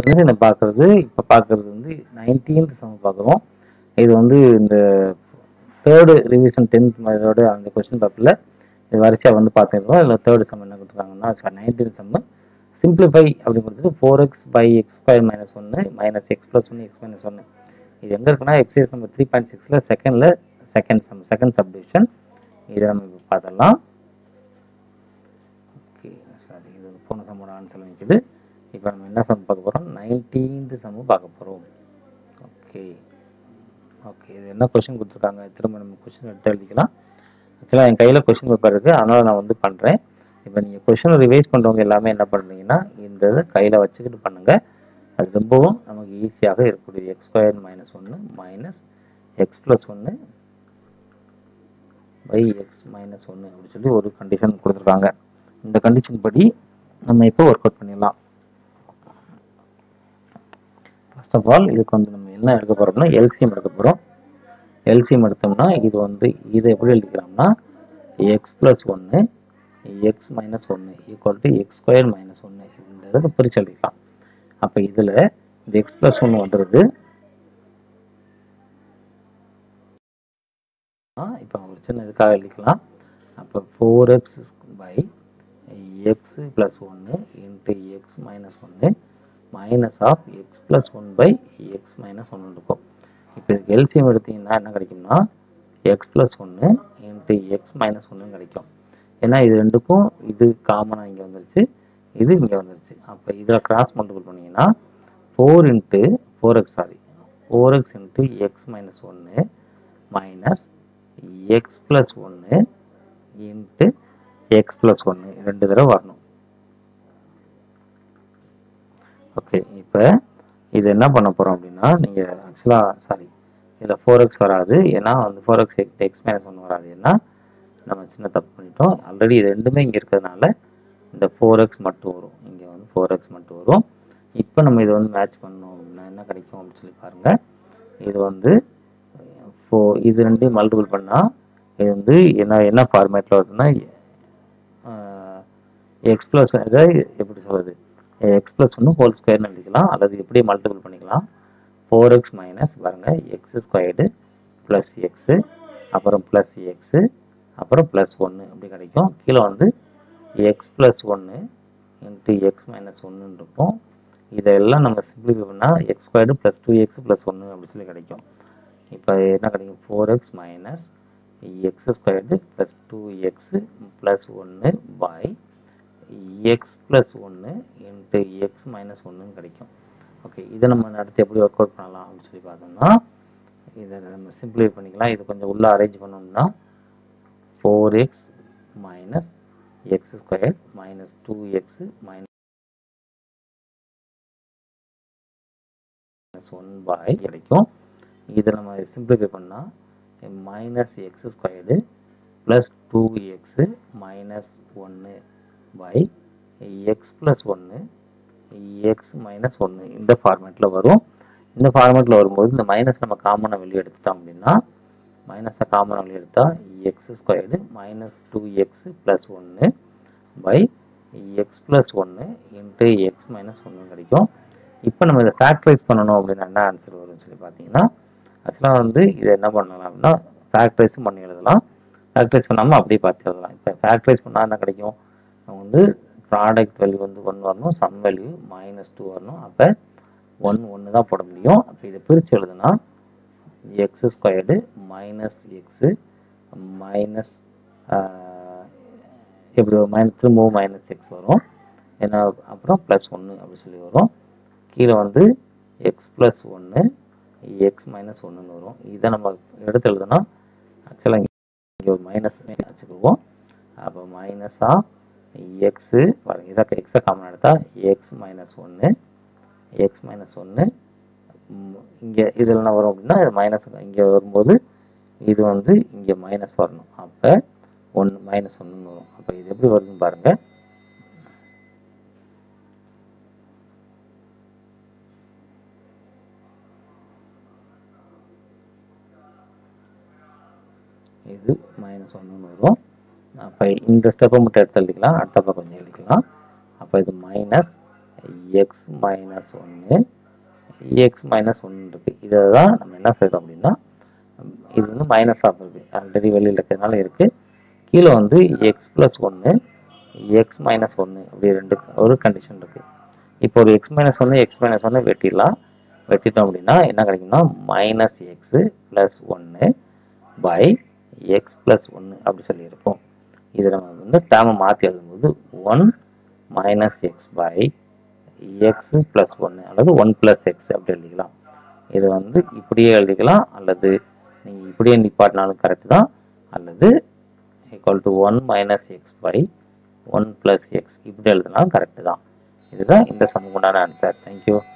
வந்து என்ன பார்க்குறது இப்போ பார்க்குறது வந்து நைன்டீன்த் சம் பார்க்குறோம் இது வந்து இந்த தேர்டு ரிவிஷன் டென்த் இதோட அந்த கொஸ்டின் பேப்பரில் இது வரிசையாக வந்து பார்த்துருக்கோம் இதில் தேர்டு சம் என்ன கொடுத்துருக்காங்கன்னா சார் நைன்டீன் சம்மு சிம்பிளிஃபை அப்படி கொடுத்துட்டு four x by x square minus ஒன்று மைனஸ் எக்ஸ் ப்ளஸ் ஒன்று எக்ஸ் மைனஸ் ஒன்று இது எங்கே இருக்குன்னா எக்ஸைஸ் நம்பர் த்ரீ பாயிண்ட் சிக்ஸில் செகண்டில் செகண்ட் சம் செகண்ட் சப்டிவிஷன் இதை நம்ம இப்போ பார்த்துடலாம் ஓகே சாரி இது வந்து போன சம்மோட ஆன்சர் நிற்குது இப்போ நம்ம என்ன சம் பார்க்க போகிறோம் நைன்டீன்த் சம்மு பார்க்க போகிறோம் ஓகே ஓகே இது என்ன கொஷின் கொடுத்துருக்காங்க திரும்ப நம்ம கொஷின் எடுத்து எழுதிக்கலாம் ஆக்சுவலாக என் கையில் கொஷின் பேப்பர் இருக்குது அதனால் நான் வந்து பண்ணுறேன் இப்போ நீங்கள் கொஷினை ரிவைஸ் பண்ணுறவங்க எல்லாமே என்ன பண்ணுறீங்கன்னா இந்த இதை கையில் வச்சுக்கிட்டு பண்ணுங்கள் அது ரொம்பவும் நமக்கு ஈஸியாக இருக்கக்கூடிய எக்ஸ் ஸ்கொயர் மைனஸ் ஒன்று மைனஸ் எக்ஸ் ப்ளஸ் ஒன்று பை எக்ஸ் மைனஸ் ஒன்று அப்படி சொல்லி ஒரு கண்டிஷன் கொடுத்துருக்காங்க இந்த கண்டிஷன் படி நம்ம இப்போ ஒர்க் அவுட் பண்ணிடலாம் ஃபர்ஸ்ட் ஆஃப் ஆல் இதுக்கு வந்து நம்ம என்ன எடுக்க போகிறோம்னா எல்சிஎம் எடுக்க போகிறோம் எல்சிஎம் எடுத்தோம்னா இது வந்து இதை எப்படி எழுதிக்கலாம்னா எக்ஸ் ப்ளஸ் ஒன்று எக்ஸ் மைனஸ் ஒன்று equal to x square minus ஒன்று இந்த இதை பிரித்து எழுதிக்கலாம் அப்போ இதில் இந்த எக்ஸ் ப்ளஸ் ஒன்று வந்துடுது இப்போ ஒரு சின்ன இதுக்காக எழுதிக்கலாம் அப்போ four x by x plus ஒன்று இன்ட்டு எக்ஸ் மைனஸ் ஒன்று minus of x plus one by x minus ஒன்று இருக்கும் இப்போ இதுக்கு எல்சிஎம் எடுத்தீங்கன்னா என்ன கிடைக்கும்னா எக்ஸ் ப்ளஸ் ஒன்று இன்ட்டு எக்ஸ் மைனஸ் ஒன்று கிடைக்கும் ஏன்னா இது ரெண்டுக்கும் இது காமனாக இங்கே வந்துருச்சு இது இங்கே வந்துருச்சு அப்போ இதில் கிராஸ் மல்டிபிள் பண்ணிங்கன்னா four into four x sorry four x into x minus ஒன்று மைனஸ் எக்ஸ் ப்ளஸ் ஒன்று இன்ட்டு எக்ஸ் ப்ளஸ் ஒன்று ரெண்டு தடவை வரணும் ஓகே இப்போ இது என்ன பண்ண போகிறோம் அப்படின்னா நீங்கள் ஆக்சுவலாக சாரி இதில் ஃபோர் எக்ஸ் வராது ஏன்னா வந்து ஃபோர் எக்ஸ் எக்ஸ் மைனஸ் ஒன்று வராது ஏன்னா நம்ம சின்ன தப்பு பண்ணிட்டோம் ஆல்ரெடி இது ரெண்டுமே இங்கே இருக்கிறதுனால இந்த ஃபோர் எக்ஸ் மட்டும் வரும் இங்கே வந்து ஃபோர் எக்ஸ் மட்டும் வரும் இப்போ நம்ம இதை வந்து மேட்ச் பண்ணோம் அப்படின்னா என்ன கிடைக்கும் அப்படின்னு சொல்லி பாருங்கள் இது வந்து ஃபோ இது ரெண்டையும் மல்டிபிள் பண்ணால் இது வந்து என்ன என்ன ஃபார்மேட்டில் வருதுன்னா எக்ஸ் ப்ளஸ் இதை எப்படி சொல்கிறது எக்ஸ் ப்ளஸ் ஒன்று ஹோல் ஸ்கொயர்னு எழுதிக்கலாம் அல்லது எப்படி மல்டிபிள் பண்ணிக்கலாம் ஃபோர் எக்ஸ் மைனஸ் பாருங்கள் எக்ஸ் ஸ்கொயர்டு ப்ளஸ் எக்ஸு அப்புறம் ப்ளஸ் எக்ஸு அப்புறம் ப்ளஸ் ஒன்று அப்படி கிடைக்கும் கீழே வந்து எக்ஸ் ப்ளஸ் ஒன்று இன்ட்டு எக்ஸ் மைனஸ் ஒன்றுன்னு இருக்கும் இதெல்லாம் நம்ம சிம்பிளிஃபை பண்ணால் x squared plus two x plus ஒன்று அப்படி சொல்லி கிடைக்கும் இப்போ என்ன கிடைக்கும் four x minus x squared plus two x plus ஒன்று பை எக்ஸ் ப்ளஸ் ஒன்று இன்ட்டு எக்ஸ் மைனஸ் ஒன்றுன்னு கிடைக்கும் ஓகே இதை நம்ம அடுத்து எப்படி ஒர்க் அவுட் பண்ணலாம் அப்படின்னு சொல்லி பார்த்தோம்னா இதை நம்ம சிம்பிளிஃபை பண்ணிக்கலாம் இது கொஞ்சம் உள்ளே அரேஞ்ச் பண்ணோம்னா four x minus x square minus two x minus one by கிடைக்கும் இதை நம்ம சிம்பிளிஃபை பண்ணால் minus x squared plus two x minus ஒன்று பை எக்ஸ் ப்ளஸ் ஒன்று எக்ஸ் மைனஸ் ஒன்று இந்த ஃபார்மேட்டில் வரும் இந்த ஃபார்மேட்டில் வரும்போது இந்த மைனஸ் நம்ம காமனை வெளியே எடுத்துட்டோம் அப்படின்னா மைனஸை காமனை வெளியே எடுத்தால் x squared minus two x plus ஒன்று பை எக்ஸ் ப்ளஸ் ஒன்று இன்ட்டு எக்ஸ் மைனஸ் ஒன்று கிடைக்கும் இப்போ நம்ம இதை ஃபேக்டரைஸ் பண்ணணும் அப்படின்னா என்ன ஆன்சர் வரும்னு சொல்லி பார்த்தீங்கன்னா ஆக்சுவலாக வந்து இதை என்ன பண்ணலாம் அப்படின்னா ஃபேக்டரைஸும் பண்ணி எழுதலாம் ஃபேக்டரைஸ் பண்ணாமல் அப்படியே பார்த்து எழுதலாம் இப்போ ஃபேக்டரைஸ் பண்ணால் என்ன கிடைக்கும் நம்ம வந்து ப்ராடக்ட் வேல்யூ வந்து ஒன் வரணும் சம் வேல்யூ மைனஸ் டூ வரணும் அப்போ ஒன் ஒன்று தான் போட முடியும் அப்போ இதை பிரித்து எழுதுனா x squared minus x minus எப்படி மைனஸ் திரும்பவும் மைனஸ் எக்ஸ் வரும் ஏன்னா அப்புறம் ப்ளஸ் ஒன்று அப்படி சொல்லி வரும் கீழே வந்து எக்ஸ் ப்ளஸ் ஒன்று எக்ஸ் மைனஸ் ஒன்றுன்னு வரும் இதை நம்ம எடுத்து எழுதுனா ஆக்சுவலாக இங்கே ஒரு மைனஸ் வச்சுக்குவோம் அப்போ மைனஸாக எக்ஸு இதை எக்ஸை காமன் எடுத்தால் எக்ஸ் மைனஸ் ஒன்று எக்ஸ் மைனஸ் ஒன்று இங்கே இதில் என்ன வரும் அப்படின்னா இது மைனஸ் இங்கே வரும்போது இது வந்து இங்கே மைனஸ் வரணும் அப்போ ஒன்று மைனஸ் ஒன்றுன்னு வரும் அப்போ இது எப்படி வருதுன்னு பாருங்கள் இது மைனஸ் ஒன்றுன்னு வரும் அப்போ இந்த ஸ்டெப்பை மட்டும் எடுத்து எழுதிக்கலாம் அடுத்தப்ப கொஞ்சம் எழுதிக்கலாம் அப்போ இது மைனஸ் எக்ஸ் மைனஸ் ஒன்று எக்ஸ் மைனஸ் ஒன்று இருக்குது இதை தான் நம்ம என்ன செய்கிறோம் அப்படின்னா இது வந்து மைனஸ் ஆஃப் இருக்குது ஆல்ரெடி வெளியில் இருக்கிறதுனால இருக்குது கீழே வந்து எக்ஸ் ப்ளஸ் ஒன்று எக்ஸ் மைனஸ் ஒன்று அப்படி ரெண்டு ஒரு கண்டிஷன் இருக்குது இப்போ ஒரு எக்ஸ் மைனஸ் ஒன்று எக்ஸ் மைனஸ் ஒன்று வெட்டிடலாம் வெட்டிட்டோம் அப்படின்னா என்ன கிடைக்கும்னா மைனஸ் எக்ஸு ப்ளஸ் ஒன்று பை எக்ஸ் ப்ளஸ் ஒன்று அப்படி சொல்லியிருப்போம் இதை நம்ம வந்து டேமை மாற்றி எழுதும்போது one minus x by x plus ஒன்று அல்லது ஒன் ப்ளஸ் எக்ஸ் அப்படி எழுதிக்கலாம் இது வந்து இப்படியே எழுதிக்கலாம் அல்லது நீங்கள் இப்படியே நிப்பாட்டினாலும் கரெக்ட் தான் அல்லது equal to one minus x by one plus x இப்படி எழுதினாலும் கரெக்டு தான் இதுதான் இந்த சமக்குண்டான ஆன்சர் தேங்க்யூ